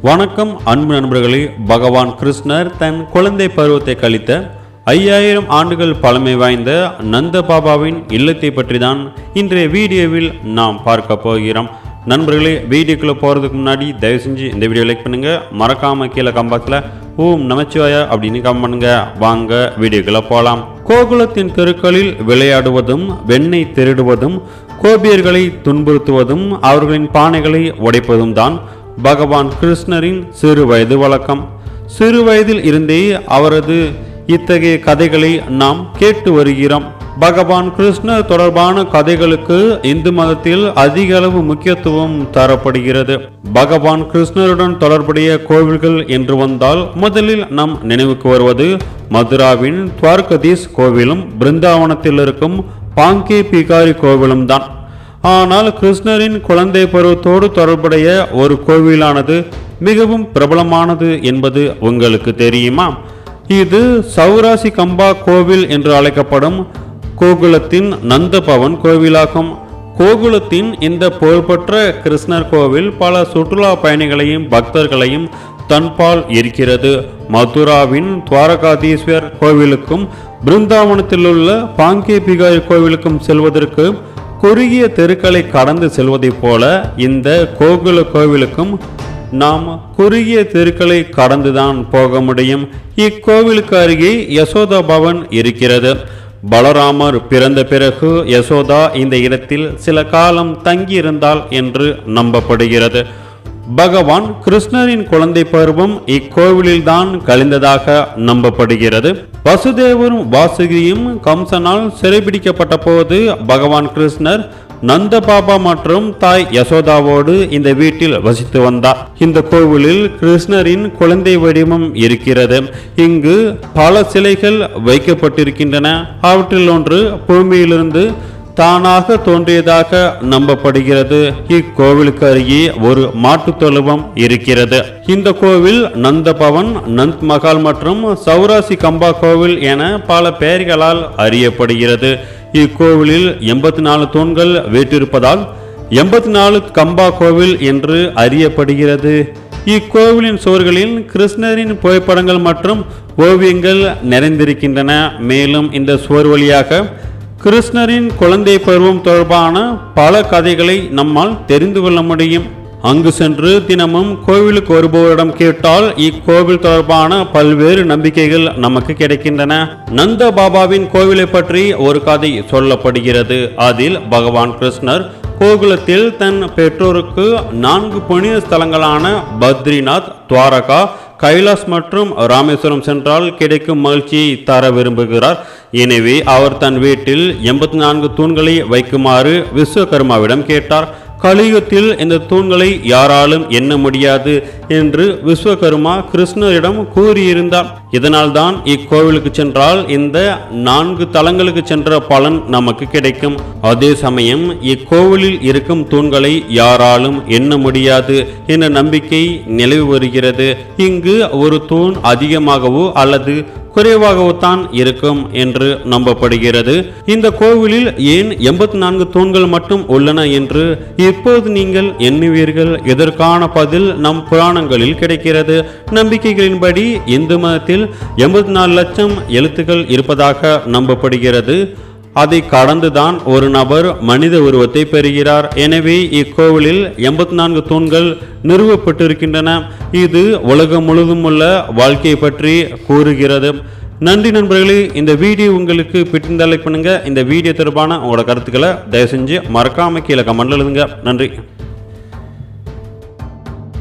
வணக்கம் அன்பு நண்பர்களே பகவான் கிருஷ்ணர் தன் குழந்தை பருவத்தை கழித்த ஐயாயிரம் ஆண்டுகள் பழமை வாய்ந்த நந்த பாபாவின் இல்லத்தை பற்றி தான் இன்றைய வீடியோவில் நாம் பார்க்க போகிறோம் நண்பர்களே வீடியோக்குள்ளே போகிறதுக்கு முன்னாடி தயவு செஞ்சு இந்த வீடியோ லைக் பண்ணுங்க மறக்காம கீழே கம்பாக்ஸில் ஓம் நமச்சிவாயா அப்படின்னு கம் பண்ணுங்க வாங்க வீடியோக்குள்ளே போகலாம் கோகுலத்தின் தெருக்களில் விளையாடுவதும் வெண்ணெய் திருடுவதும் கோபியர்களை துன்புறுத்துவதும் அவர்களின் பானைகளை உடைப்பதும் தான் பகவான் கிருஷ்ணரின் சிறு வயது வழக்கம் சிறு வயதில் இருந்தே அவரது இத்தகைய கதைகளை நாம் கேட்டு வருகிறோம் பகவான் கிருஷ்ணர் தொடர்பான கதைகளுக்கு இந்து மதத்தில் அதிக அளவு முக்கியத்துவம் தரப்படுகிறது பகவான் கிருஷ்ணருடன் தொடர்புடைய கோவில்கள் என்று வந்தால் முதலில் நம் நினைவுக்கு வருவது மதுராவின் துவார்கதீஸ் கோவிலும் பிருந்தாவனத்தில் இருக்கும் பாங்கே பிகாரி கோவிலும் தான் ஆனால் கிருஷ்ணரின் குழந்தை பருவத்தோடு தொடர்புடைய ஒரு கோவிலானது மிகவும் பிரபலமானது என்பது உங்களுக்கு தெரியுமா இது சௌராசி கம்பா கோவில் என்று அழைக்கப்படும் கோகுலத்தின் நந்தபவன் கோவிலாகும் கோகுலத்தின் இந்த புகழ்பெற்ற கிருஷ்ணர் கோவில் பல சுற்றுலா பயணிகளையும் பக்தர்களையும் தன்பால் இருக்கிறது மதுராவின் துவாரகாதீஸ்வர் கோவிலுக்கும் பிருந்தாவனத்தில் உள்ள பாங்கே பிகாரி கோவிலுக்கும் செல்வதற்கு குறுகிய தெருக்களை கடந்து செல்வதைப் போல இந்த கோகுல கோவிலுக்கும் நாம் குறுகிய தெருக்களை கடந்துதான் போக முடியும் இக்கோவிலுக்கு அருகே யசோதா பவன் இருக்கிறது பலராமர் பிறந்த பிறகு யசோதா இந்த இடத்தில் சில காலம் தங்கியிருந்தாள் என்று நம்பப்படுகிறது பகவான் கிருஷ்ணரின் குழந்தை பருவம் இக்கோவிலில்தான் கழிந்ததாக நம்பப்படுகிறது வசுதேவரும் வாசுகியும் கம்சனால் சிறைபிடிக்கப்பட்ட போது பகவான் கிருஷ்ணர் நந்த பாபா மற்றும் தாய் யசோதாவோடு இந்த வீட்டில் வசித்து வந்தார் இந்த கோவிலில் கிருஷ்ணரின் குழந்தை வடிவம் இருக்கிறது இங்கு பல சிலைகள் வைக்கப்பட்டிருக்கின்றன அவற்றில் ஒன்று பூமியிலிருந்து தானாக தோன்றியதாக நம்பப்படுகிறது இக்கோவிலுக்கு அருகே ஒரு மாட்டுத் தொழுவம் இருக்கிறது இந்த கோவில் நந்தபவன் நந்த் மகால் மற்றும் சௌராசி கம்பா கோவில் என பல பெயர்களால் அறியப்படுகிறது இக்கோவிலில் எண்பத்தி நாலு தூண்கள் வீட்டிருப்பதால் எண்பத்தி நாலு கம்பா கோவில் என்று அறியப்படுகிறது இக்கோவிலின் சுவர்களில் கிருஷ்ணரின் புகைப்படங்கள் மற்றும் ஓவியங்கள் நிறைந்திருக்கின்றன மேலும் இந்த சுவர் வழியாக கிருஷ்ணரின் குழந்தை பருவம் தொடர்பான பல கதைகளை நம்மால் தெரிந்து கொள்ள முடியும் அங்கு சென்று தினமும் கோவிலுக்கு வருபவரிடம் கேட்டால் இக்கோவில் தொடர்பான பல்வேறு நம்பிக்கைகள் நமக்கு கிடைக்கின்றன நந்த பாபாவின் கோவிலை பற்றி ஒரு கதை சொல்லப்படுகிறது அதில் பகவான் கிருஷ்ணர் கோகுலத்தில் தன் பெற்றோருக்கு நான்கு புனித ஸ்தலங்களான பத்ரிநாத் துவாரகா கைலாஸ் மற்றும் ராமேஸ்வரம் சென்றால் கிடைக்கும் மகிழ்ச்சியை தர விரும்புகிறார் எனவே அவர் தன் வீட்டில் எண்பத்தி நான்கு தூண்களை வைக்குமாறு விஸ்வகர்மாவிடம் கேட்டார் கலியுகத்தில் இந்த தூண்களை யாராலும் எண்ண முடியாது என்று விஸ்வகர்மா கிருஷ்ணரிடம் கூறியிருந்தார் இதனால்தான் இக்கோவிலுக்கு சென்றால் இந்த நான்கு தலங்களுக்கு சென்ற பலன் நமக்கு கிடைக்கும் அதே சமயம் இக்கோவிலில் இருக்கும் தூண்களை யாராலும் எண்ண முடியாது என்ற நம்பிக்கை நிலவி வருகிறது இங்கு ஒரு தூண் அதிகமாகவோ அல்லது குறைவாகவோ தான் இருக்கும் என்று நம்பப்படுகிறது இந்த கோவிலில் ஏன் எண்பத்தி நான்கு தூண்கள் மட்டும் உள்ளன என்று இப்போது நீங்கள் எண்ணுவீர்கள் இதற்கான பதில் நம் புராணங்களில் கிடைக்கிறது நம்பிக்கைகளின்படி இந்து மதத்தில் எண்பத்தி நாலு லட்சம் எழுத்துக்கள் இருப்பதாக நம்பப்படுகிறது அதை கடந்துதான் ஒரு நபர் மனித உருவத்தை பெறுகிறார் எனவே இக்கோவிலில் எண்பத்தி நான்கு தூண்கள் நிறுவப்பட்டிருக்கின்றன இது உலகம் முழுதும் உள்ள வாழ்க்கையை பற்றி கூறுகிறது நன்றி நண்பர்களே இந்த வீடியோ உங்களுக்கு பிடிந்த லைக் பண்ணுங்க இந்த வீடியோ தொடர்பான உங்களோட கருத்துக்களை தயவு செஞ்சு மறக்காம கீழே கமெண்ட்ல எழுதுங்க நன்றி